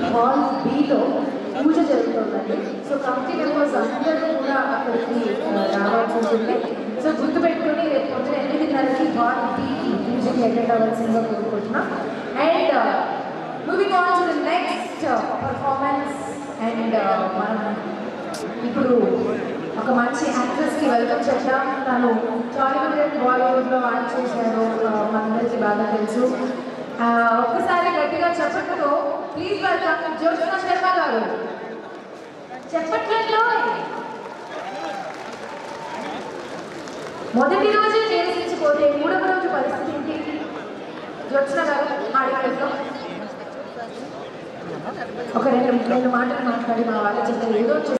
hall below పూజ జరుగుతుందండి so committee members అందరూ కూడా అక్కడికి ఆ, రావాల్సి ఉంటుంది సో గుర్తుపెట్టుకుని రేపు పొద్దున ఎనిమిదిన్నరకి హాల్ బి పూజకి అటెండ్ అవ్వాల్సిందిగా కోరుకుంటున్నాం and moving on to the next performance and మనం ఇప్పుడు ఒక మంచి యాక్ట్రెస్కి వెల్కమ్ చేద్దాం తను టాలీవుడ్ బాలీవుడ్లో యాక్ట్ చేశారు ఆ, మనందరికీ బాగా తెలుసు ఆ, ఒక్కసారి గట్టిగా చెప్పట్లో ప్లీజ్ వెల్కమ్ జ్యోత్స్న శర్మ గారు చెప్పట్లలో మొదటి రోజే నిరసించిపోతే మూడవ రోజు పరిస్థితి ఏంటి జ్యోత్స్న గారు ఆడిలో ఒక రెండు రెండు మాటలు మాట్లాడి మా వాళ్ళ చెప్తే ఏదో